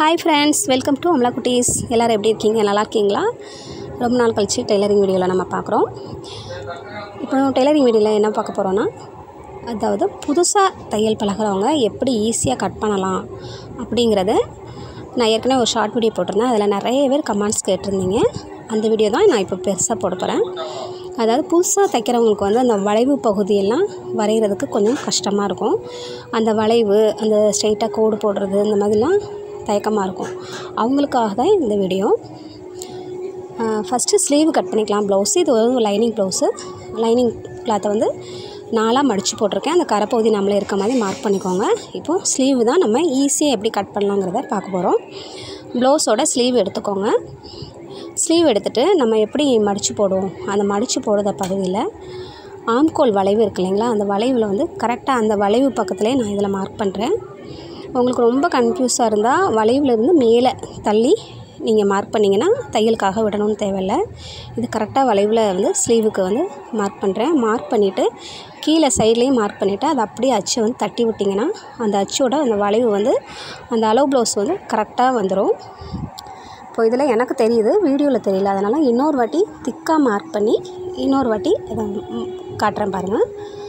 hi friends welcome to Amala குட்டீஸ் எல்லோரும் எப்படி இருக்கீங்க நல்லா இருக்கீங்களா ரொம்ப நாள் கழிச்சு டெய்லரிங் வீடியோவில் நம்ம பார்க்குறோம் இப்போ டெய்லரிங் வீடியோவில் என்ன பார்க்க போகிறோன்னா அதாவது புதுசாக தையல் பழகுறவங்க எப்படி ஈஸியாக கட் பண்ணலாம் அப்படிங்கிறத நான் ஏற்கனவே ஒரு ஷார்ட் வீடியோ போட்டிருந்தேன் அதில் நிறைய பேர் கமெண்ட்ஸ் கேட்டிருந்தீங்க அந்த வீடியோ தான் நான் இப்போ பெருசாக போட போகிறேன் அதாவது புதுசாக தைக்கிறவங்களுக்கு வந்து அந்த வளைவு பகுதியெல்லாம் வரைகிறதுக்கு கொஞ்சம் கஷ்டமாக இருக்கும் அந்த வளைவு அந்த ஸ்ட்ரெயிட்டாக கோடு போடுறது இந்த மாதிரிலாம் தயக்கமாக இருக்கும் அவங்களுக்காக தான் இந்த வீடியோ ஃபஸ்ட்டு ஸ்லீவ் கட் பண்ணிக்கலாம் ப்ளவுஸு இது ஒரு லைனிங் ப்ளவுஸு லைனிங் கிளாத்தை வந்து நாலாக மடித்து போட்டிருக்கேன் அந்த கரைப்பகுதி நம்மளே இருக்க மாதிரி மார்க் பண்ணிக்கோங்க இப்போது ஸ்லீவ் தான் நம்ம ஈஸியாக எப்படி கட் பண்ணலாங்கிறத பார்க்க போகிறோம் ப்ளவுஸோட ஸ்லீவ் எடுத்துக்கோங்க ஸ்லீவ் எடுத்துகிட்டு நம்ம எப்படி மடித்து போடுவோம் அந்த மடித்து போடுற பகுதியில் ஆம்கோல் வளைவு இருக்கு இல்லைங்களா அந்த வளைவில் வந்து கரெக்டாக அந்த வளைவு பக்கத்துலேயே நான் இதில் மார்க் பண்ணுறேன் உங்களுக்கு ரொம்ப கன்ஃபியூஸாக இருந்தால் வளைவுலேருந்து மேலே தள்ளி நீங்கள் மார்க் பண்ணிங்கன்னா தையலுக்காக விடணும்னு தேவையில்லை இது கரெக்டாக வளைவில் வந்து ஸ்லீவுக்கு வந்து மார்க் பண்ணுறேன் மார்க் பண்ணிவிட்டு கீழே சைட்லேயும் மார்க் பண்ணிவிட்டு அதை அப்படியே அச்சை வந்து தட்டி விட்டிங்கன்னா அந்த அச்சோட அந்த வளைவு வந்து அந்த அளவு ப்ளவுஸ் வந்து கரெக்டாக வந்துடும் இப்போ இதில் எனக்கு தெரியுது வீடியோவில் தெரியல அதனால் இன்னொரு வாட்டி திக்காக மார்க் பண்ணி இன்னொரு வாட்டி இதை ம், காட்டுறேன் பாருங்கள்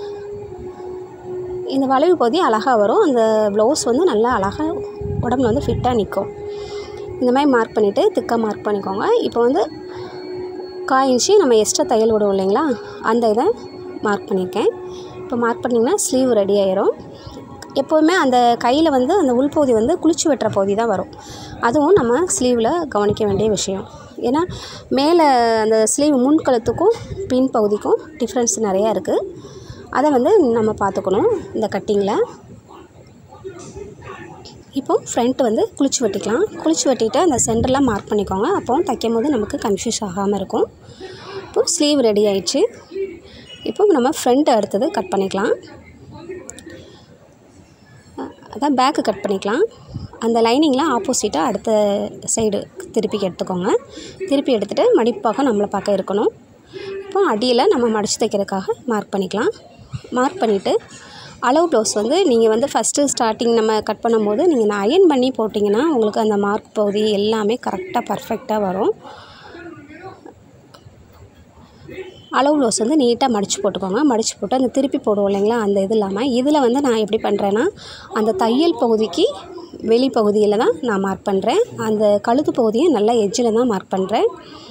இந்த வளைவு பகுதி அழகாக வரும் அந்த ப்ளவுஸ் வந்து நல்லா அழகாக உடம்புல வந்து ஃபிட்டாக நிற்கும் இந்த மாதிரி மார்க் பண்ணிவிட்டு திக்காக மார்க் பண்ணிக்கோங்க இப்போ வந்து காய் இன்ச்சு நம்ம எக்ஸ்ட்ரா தையல் விடுவோம் இல்லைங்களா அந்த இதை மார்க் பண்ணியிருக்கேன் இப்போ மார்க் பண்ணிங்கன்னா ஸ்லீவ் ரெடி ஆயிரும் எப்போவுமே அந்த கையில் வந்து அந்த உள்பகுதி வந்து குளிச்சு வெட்டுற பகுதி தான் வரும் அதுவும் நம்ம ஸ்லீவில் கவனிக்க வேண்டிய விஷயம் ஏன்னா மேலே அந்த ஸ்லீவ் முன்கழுத்துக்கும் பின் பகுதிக்கும் டிஃப்ரென்ஸ் நிறையா இருக்குது அதை வந்து நம்ம பார்த்துக்கணும் இந்த கட்டிங்கில் இப்போ ஃப்ரண்ட் வந்து குளிச்சு வெட்டிக்கலாம் குளிச்சு வெட்டிட்டு அந்த சென்டர்லாம் மார்க் பண்ணிக்கோங்க அப்போ தைக்கும் போது நமக்கு கன்ஃபியூஸ் ஆகாமல் இருக்கும் இப்போ ஸ்லீவ் ரெடி ஆயிடுச்சு இப்போ நம்ம ஃப்ரண்ட் அடுத்தது கட் பண்ணிக்கலாம் அதான் பேக்கு கட் பண்ணிக்கலாம் அந்த லைனிங்கில் ஆப்போசிட்டாக அடுத்த சைடு திருப்பி எடுத்துக்கோங்க திருப்பி எடுத்துகிட்டு மடிப்பாக நம்மளை பார்க்க இருக்கணும் இப்போ அடியில் நம்ம மடித்து தைக்கிறதுக்காக மார்க் பண்ணிக்கலாம் மார்க் பண்ணிவிட்டு அளவு ப்ளவுஸ் வந்து நீங்கள் வந்து ஃபஸ்ட்டு ஸ்டார்டிங் நம்ம கட் பண்ணும்போது நீங்கள் நான் அயன் பண்ணி போட்டிங்கன்னா உங்களுக்கு அந்த மார்க் பகுதி எல்லாமே கரெக்டாக பர்ஃபெக்டாக வரும் அளவு ப்ளவுஸ் வந்து நீட்டாக மடித்து போட்டுக்கோங்க மடித்து போட்டு அந்த திருப்பி போடுவோம் இல்லைங்களா அந்த இது இல்லாமல் இதில் வந்து நான் எப்படி பண்ணுறேன்னா அந்த தையல் பகுதிக்கு வெளி பகுதியில் தான் நான் மார்க் பண்ணுறேன் அந்த கழுத்து பகுதியை நல்லா எட்ஜில் தான் மார்க் பண்ணுறேன்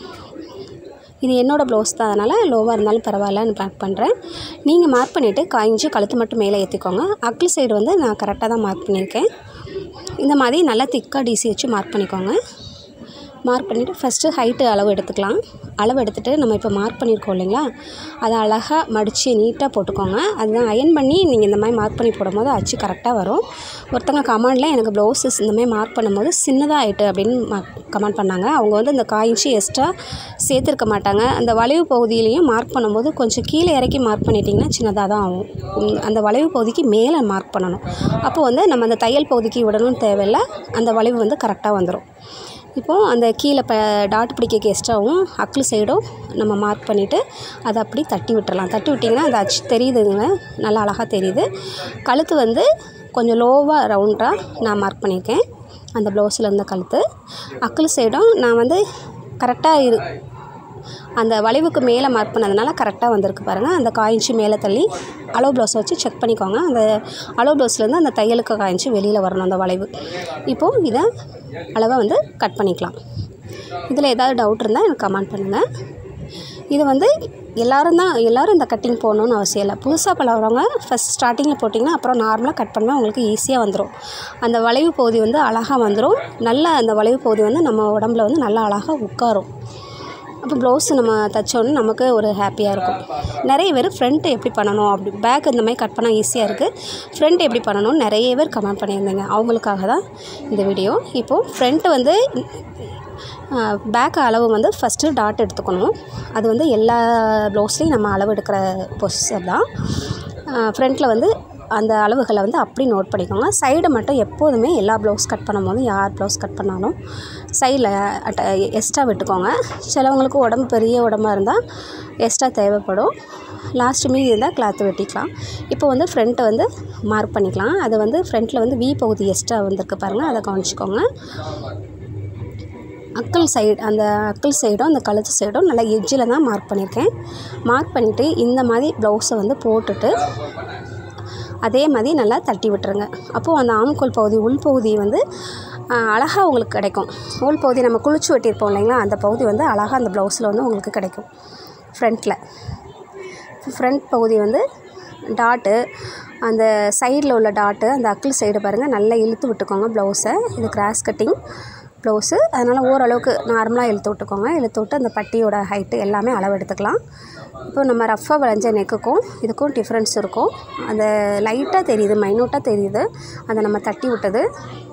இது என்னோடய ப்ளவுஸ் தான் அதனால் லோவாக இருந்தாலும் பரவாயில்லன்னு மார்க் பண்ணுறேன் நீங்கள் மார்க் பண்ணிவிட்டு காய்ஞ்சி கழுத்து மட்டும் மேலே ஏற்றிக்கோங்க அக்கிள் சைடு வந்து நான் கரெக்டாக தான் மார்க் பண்ணியிருக்கேன் இந்த மாதிரி நல்லா திக்காக டிசி வச்சு மார்க் பண்ணிக்கோங்க மார்க் பண்ணிவிட்டு ஃபஸ்ட்டு ஹைட்டு அளவு எடுத்துக்கலாம் அளவு எடுத்துகிட்டு நம்ம இப்போ மார்க் பண்ணியிருக்கோம் இல்லைங்களா அதை அழகாக மடித்து நீட்டாக போட்டுக்கோங்க அதுதான் அயன் பண்ணி நீங்கள் இந்த மாதிரி மார்க் பண்ணி போடும்போது அச்சு கரெக்டாக வரும் ஒருத்தங்க கமெண்டில் எனக்கு ப்ளவுஸஸ் இந்த மாதிரி மார்க் பண்ணும்போது சின்னதாக ஆயிட்டு அப்படின்னு கமெண்ட் பண்ணாங்க அவங்க வந்து இந்த காய்ச்சி எக்ஸ்ட்ரா சேர்த்துருக்க மாட்டாங்க அந்த வளைவு பகுதியிலையும் மார்க் பண்ணும்போது கொஞ்சம் கீழே இறக்கி மார்க் பண்ணிட்டிங்கன்னா சின்னதாக தான் ஆகும் உம், அந்த வளைவு பகுதிக்கு மேலே மார்க் பண்ணணும் அப்போ வந்து நம்ம அந்த தையல் பகுதிக்கு விடணும்னு தேவையில்லை அந்த வளைவு வந்து கரெக்டாக வந்துடும் இப்போது அந்த கீழே ப டாட் பிடிக்க எக்ஸ்ட்ராவும் அக்கிள் சைடும் நம்ம மார்க் பண்ணிவிட்டு அதை அப்படி தட்டி விட்டுறலாம் தட்டி விட்டிங்கன்னா அந்த அச்சு தெரியுதுங்க நல்லா அழகாக தெரியுது கழுத்து வந்து கொஞ்சம் லோவாக ரவுண்டாக நான் மார்க் பண்ணியிருக்கேன் அந்த ப்ளவுஸில் இருந்த கழுத்து அக்கிள் சைடும் நான் வந்து கரெக்டாக இரு அந்த வளைவுக்கு மேலே மார்க் பண்ணதுனால கரெக்டாக வந்திருக்கு பாருங்கள் அந்த காயின்ச்சு மேலே தள்ளி அளவு ப்ளவுஸை வச்சு செக் பண்ணிக்கோங்க அந்த அளவு ப்ளவுஸ்லேருந்து அந்த தையலுக்கு காயின்ச்சு வெளியில் வரணும் அந்த வளைவு இப்போது இதை அளவை வந்து கட் பண்ணிக்கலாம் இதில் ஏதாவது டவுட் இருந்தால் எனக்கு கமெண்ட் பண்ணுங்கள் இது வந்து எல்லோரும் தான் எல்லோரும் இந்த கட்டிங் போடணும்னு அவசியம் இல்லை புதுசாக பழகுறவங்க ஃபஸ்ட் ஸ்டார்டிங்கில் போட்டிங்கன்னா அப்புறம் நார்மலாக கட் பண்ணால் உங்களுக்கு ஈஸியாக வந்துடும் அந்த வளைவு பகுதி வந்து அழகாக வந்துடும் நல்லா அந்த வளைவு பகுதி வந்து நம்ம உடம்புல வந்து நல்லா அழகாக உட்காரும் அப்போ ப்ளவுஸ் நம்ம தைச்சோன்னே நமக்கு ஒரு ஹாப்பியாக இருக்கும் நிறைய பேர் ஃப்ரண்ட் எப்படி பண்ணணும் அப்படி பேக் இந்த மாதிரி கட் பண்ணால் ஈஸியாக இருக்குது ஃப்ரண்ட் எப்படி பண்ணணும்னு நிறைய பேர் கமெண்ட் பண்ணியிருந்தீங்க அவங்களுக்காக தான் இந்த வீடியோ இப்போது ஃப்ரண்ட் வந்து பேக் அளவு வந்து ஃபஸ்ட்டு டாட் எடுத்துக்கணும் அது வந்து எல்லா ப்ளவுஸ்லேயும் நம்ம அளவு எடுக்கிற ப்ரொசீஜர் தான் ஃப்ரண்ட்டில் வந்து அந்த அளவுகளை வந்து அப்படி நோட் பண்ணிக்கோங்க சைடை மட்டும் எப்போதுமே எல்லா ப்ளவுஸ் கட் பண்ணும்போது யார் ப்ளவுஸ் கட் பண்ணாலும் சைடில் அட்ட எக்ஸ்ட்ரா விட்டுக்கோங்க சிலவங்களுக்கு உடம்பு பெரிய உடம்பாக இருந்தால் எக்ஸ்ட்ரா தேவைப்படும் லாஸ்ட் மீதி இருந்தால் கிளாத்து வெட்டிக்கலாம் இப்போ வந்து ஃப்ரண்ட்டை வந்து மார்க் பண்ணிக்கலாம் அது வந்து ஃப்ரண்ட்டில் வந்து வி பகுதி எக்ஸ்ட்ரா வந்திருக்கு பாருங்கள் அதை கவனிச்சிக்கோங்க அக்கல் சைடு அந்த அக்கல் சைடும் அந்த கழுத்து சைடும் நல்லா எட்ஜில் தான் மார்க் பண்ணியிருக்கேன் மார்க் பண்ணிவிட்டு இந்த மாதிரி ப்ளவுஸை வந்து போட்டுட்டு அதே மாதிரி நல்லா தட்டி விட்டுருங்க அப்போது அந்த ஆம்கோல் பகுதி உள்பகுதி வந்து அழகாக உங்களுக்கு கிடைக்கும் உள் பகுதி நம்ம குளிச்சு வெட்டியிருப்போம் இல்லைங்களா அந்த பகுதி வந்து அழகாக அந்த ப்ளவுஸில் வந்து உங்களுக்கு கிடைக்கும் ஃப்ரண்ட்டில் ஃப்ரண்ட் பகுதி வந்து டாட்டு அந்த சைடில் உள்ள டாட்டு அந்த அக்கிள் சைடு பாருங்கள் நல்லா இழுத்து விட்டுக்கோங்க ப்ளவுஸை இது கிராஸ் கட்டிங் ப்ளவுஸு அதனால் ஓரளவுக்கு நார்மலாக இழுத்து விட்டுக்கோங்க இழுத்து விட்டு அந்த பட்டியோட ஹைட்டு எல்லாமே அளவு எடுத்துக்கலாம் இப்போ நம்ம ரஃப்பாக வளைஞ்ச நெக்குக்கும் இதுக்கும் டிஃப்ரென்ஸ் இருக்கும் அந்த லைட்டாக தெரியுது மைனூட்டாக தெரியுது அதை நம்ம தட்டி விட்டது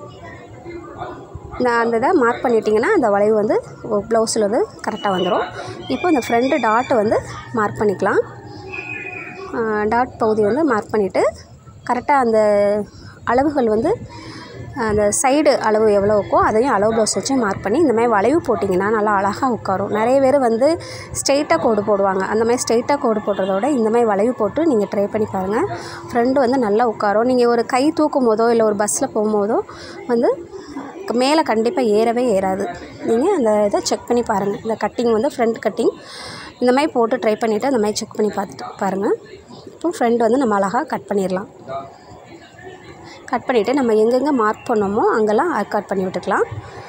இந்த அந்த இதை மார்க் பண்ணிட்டீங்கன்னா அந்த வளைவு வந்து ப்ளவுஸில் வந்து கரெக்டாக வந்துடும் இப்போ இந்த ஃப்ரண்ட்டு டாட்டை வந்து மார்க் பண்ணிக்கலாம் டாட் பகுதி வந்து மார்க் பண்ணிவிட்டு கரெக்டாக அந்த அளவுகள் வந்து அந்த சைடு அளவு எவ்வளோ இருக்கோ அதையும் அளவு ப்ளவுஸ் வச்சு மார்க் பண்ணி இந்த மாதிரி வளைவு போட்டிங்கன்னா நல்லா அழகாக உட்காரும் நிறைய பேர் வந்து ஸ்ட்ரெயிட்டாக கோடு போடுவாங்க அந்த மாதிரி ஸ்ட்ரெயிட்டாக கோடு போடுறதோட இந்த மாதிரி வளைவு போட்டு நீங்கள் ட்ரை பண்ணி பாருங்கள் ஃப்ரெண்டு வந்து நல்லா உட்காரும் நீங்கள் ஒரு கை தூக்கும் போதோ இல்லை ஒரு பஸ்ஸில் போகும்போதோ வந்து மேலே கண்டிப்பாக ஏறவே ஏறாது நீங்கள் அந்த இதை செக் பண்ணி பாருங்கள் இந்த கட்டிங் வந்து ஃப்ரண்ட் கட்டிங் இந்த மாதிரி போட்டு ட்ரை பண்ணிவிட்டு அந்த மாதிரி செக் பண்ணி பார்த்துட்டு பாருங்கள் இப்போ ஃப்ரண்ட் வந்து நம்ம அழகாக கட் பண்ணிடலாம் கட் பண்ணிவிட்டு நம்ம எங்கெங்கே மார்க் பண்ணோமோ அங்கெல்லாம் கட் பண்ணி விட்டுக்கலாம்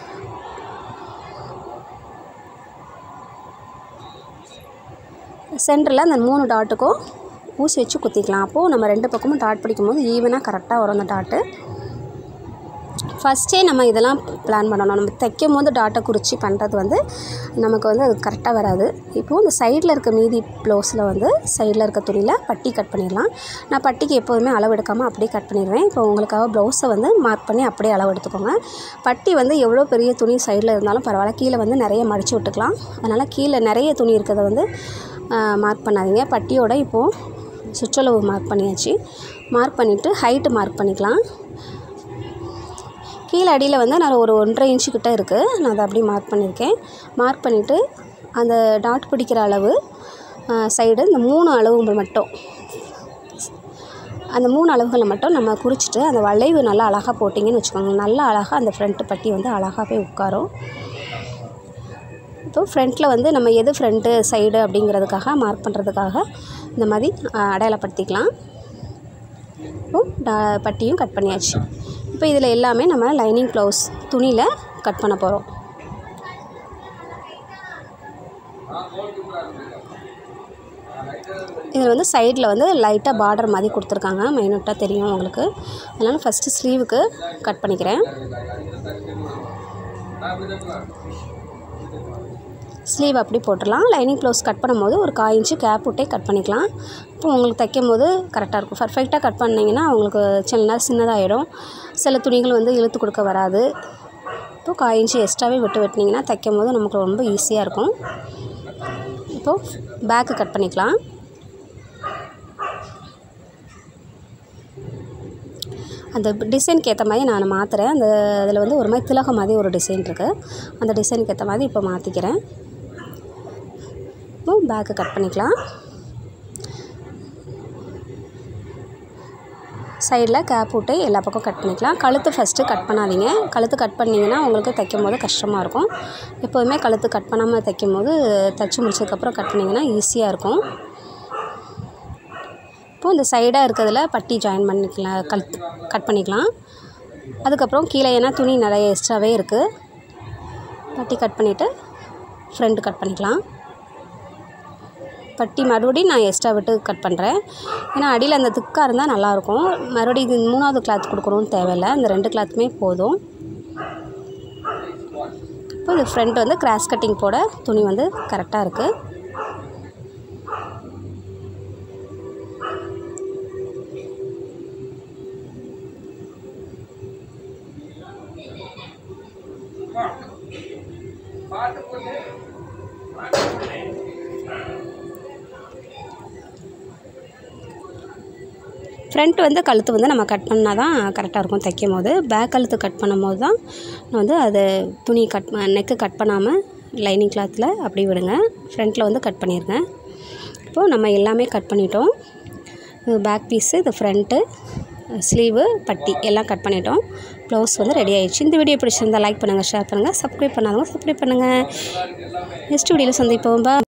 சென்டரில் அந்த மூணு டாட்டுக்கும் ஊசி வச்சு குத்திக்கலாம் அப்போது நம்ம ரெண்டு பக்கமும் டாட் பிடிக்கும்போது ஈவனாக கரெக்டாக வரும் அந்த டாட்டு ஃபஸ்ட்டே நம்ம இதெல்லாம் பிளான் பண்ணணும் நம்ம தைக்கும் போது டாட்டை குறித்து பண்ணுறது வந்து நமக்கு வந்து அது கரெக்டாக வராது இப்போது இந்த சைடில் இருக்க மீதி ப்ளவுஸில் வந்து சைடில் இருக்க துணியில் பட்டி கட் பண்ணிடலாம் நான் பட்டிக்கு எப்போதுமே அளவு எடுக்காமல் அப்படியே கட் பண்ணிடுவேன் இப்போ உங்களுக்காக ப்ளவுஸை வந்து மார்க் பண்ணி அப்படியே அளவு எடுத்துக்கோங்க பட்டி வந்து எவ்வளோ பெரிய துணி சைடில் இருந்தாலும் பரவாயில்ல கீழே வந்து நிறைய மடித்து விட்டுக்கலாம் அதனால் கீழே நிறைய துணி இருக்கிறத வந்து மார்க் பண்ணாதீங்க பட்டியோட இப்போது சுற்றளவு மார்க் பண்ணியாச்சு மார்க் பண்ணிவிட்டு ஹைட்டு மார்க் பண்ணிக்கலாம் கீழே அடியில் வந்து நான் ஒரு ஒன்றரை இன்ச்சு கிட்ட இருக்குது நான் அதை அப்படியே மார்க் பண்ணியிருக்கேன் மார்க் பண்ணிவிட்டு அந்த டாட் பிடிக்கிற அளவு சைடு இந்த மூணு அளவுகள் மட்டும் அந்த மூணு அளவுகளை மட்டும் நம்ம குறிச்சிட்டு அந்த வளைவு நல்லா அழகாக போட்டிங்கன்னு வச்சுக்கோங்க நல்லா அழகாக அந்த ஃப்ரண்ட்டு பட்டி வந்து அழகாகவே உட்காரும் இப்போ ஃப்ரண்ட்டில் வந்து நம்ம எது ஃப்ரண்ட்டு சைடு அப்படிங்கிறதுக்காக மார்க் பண்ணுறதுக்காக இந்த மாதிரி அடையாளப்படுத்திக்கலாம் இப்போ டா பட்டியும் கட் பண்ணியாச்சு இப்போ இதில் எல்லாமே நம்ம லைனிங் ப்ளவுஸ் துணியில் கட் பண்ண போகிறோம் இதில் வந்து சைடில் வந்து லைட்டாக பார்டர் மாதிரி கொடுத்துருக்காங்க மைனூட்டாக தெரியும் உங்களுக்கு அதனால் ஃபஸ்ட்டு ஸ்லீவுக்கு கட் பண்ணிக்கிறேன் ஸ்லீவ் அப்படி போட்டுடலாம் லைனிங் ப்ளவுஸ் கட் பண்ணும்போது ஒரு காய் இன்ச்சு கேப் விட்டே கட் பண்ணிக்கலாம் இப்போ உங்களுக்கு தைக்கும் போது கரெக்டாக இருக்கும் பர்ஃபெக்டாக கட் பண்ணிங்கன்னா உங்களுக்கு சில நேரம் சின்னதாகிடும் சில துணிகள் வந்து இழுத்து கொடுக்க வராது இப்போ காய் இன்ச்சு எக்ஸ்ட்ராவே விட்டு வெட்டினீங்கன்னா தைக்கும் போது நமக்கு ரொம்ப ஈஸியாக இருக்கும் இப்போது பேக்கு கட் பண்ணிக்கலாம் அந்த டிசைனுக்கு ஏற்ற மாதிரி நான் மாற்றுறேன் அந்த அதில் வந்து ஒரு மாதிரி திலகம் மாதிரி ஒரு டிசைன் இருக்குது அந்த டிசைனுக்கு ஏற்ற மாதிரி இப்போ மாற்றிக்கிறேன் இப்போ பேக்கு கட் பண்ணிக்கலாம் சைடில் கேப் விட்டு எல்லா பக்கம் கட் பண்ணிக்கலாம் கழுத்து ஃபஸ்ட்டு கட் பண்ணாதீங்க கழுத்து கட் பண்ணிங்கன்னா உங்களுக்கு தைக்கும் போது கஷ்டமாக இருக்கும் எப்போதுமே கழுத்து கட் பண்ணாமல் தைக்கும் போது தைச்சி முடிச்சதுக்கப்புறம் கட் பண்ணிங்கன்னா ஈஸியாக இருக்கும் இப்போது இந்த சைடாக இருக்கிறதுல பட்டி ஜாயின் பண்ணிக்கலாம் கழுத்து கட் பண்ணிக்கலாம் அதுக்கப்புறம் கீழே ஏன்னா துணி நிறைய எக்ஸ்ட்ராவே இருக்குது பட்டி கட் பண்ணிவிட்டு ஃப்ரண்ட் கட் பண்ணிக்கலாம் பட்டி மறுபடியும் நான் எக்ஸ்ட்ரா விட்டு கட் பண்ணுறேன் ஏன்னா அடியில் அந்த திக்காக இருந்தால் நல்லாயிருக்கும் மறுபடியும் இது மூணாவது கிளாத் கொடுக்கணும்னு தேவையில்லை இந்த ரெண்டு கிளாத்துமே போதும் இப்போ இது ஃப்ரண்ட் வந்து கிராஸ் கட்டிங் போட துணி வந்து கரெக்டாக இருக்குது ஃப்ரண்ட் வந்து கழுத்து வந்து நம்ம கட் பண்ணால் தான் கரெக்டாக இருக்கும் தைக்கும் போது பேக் கழுத்து கட் பண்ணும் போது தான் வந்து அது துணி கட் நெக்கு கட் பண்ணாமல் லைனிங் கிளாத்தில் அப்படி விடுங்க ஃப்ரண்ட்டில் வந்து கட் பண்ணிடுங்க இப்போது நம்ம எல்லாமே கட் பண்ணிட்டோம் இது பேக் பீஸு இது ஃப்ரண்ட்டு ஸ்லீவு பட்டி எல்லாம் கட் பண்ணிட்டோம் ப்ளவுஸ் வந்து ரெடி ஆயிடுச்சு இந்த வீடியோ பிடிச்சிருந்தா லைக் பண்ணுங்கள் ஷேர் பண்ணுங்கள் சப்ஸ்கிரைப் பண்ணாதவங்க சப்ஸ்கிரைப் பண்ணுங்கள் நெக்ஸ்ட் வீடியோவில் சந்திப்போம் பா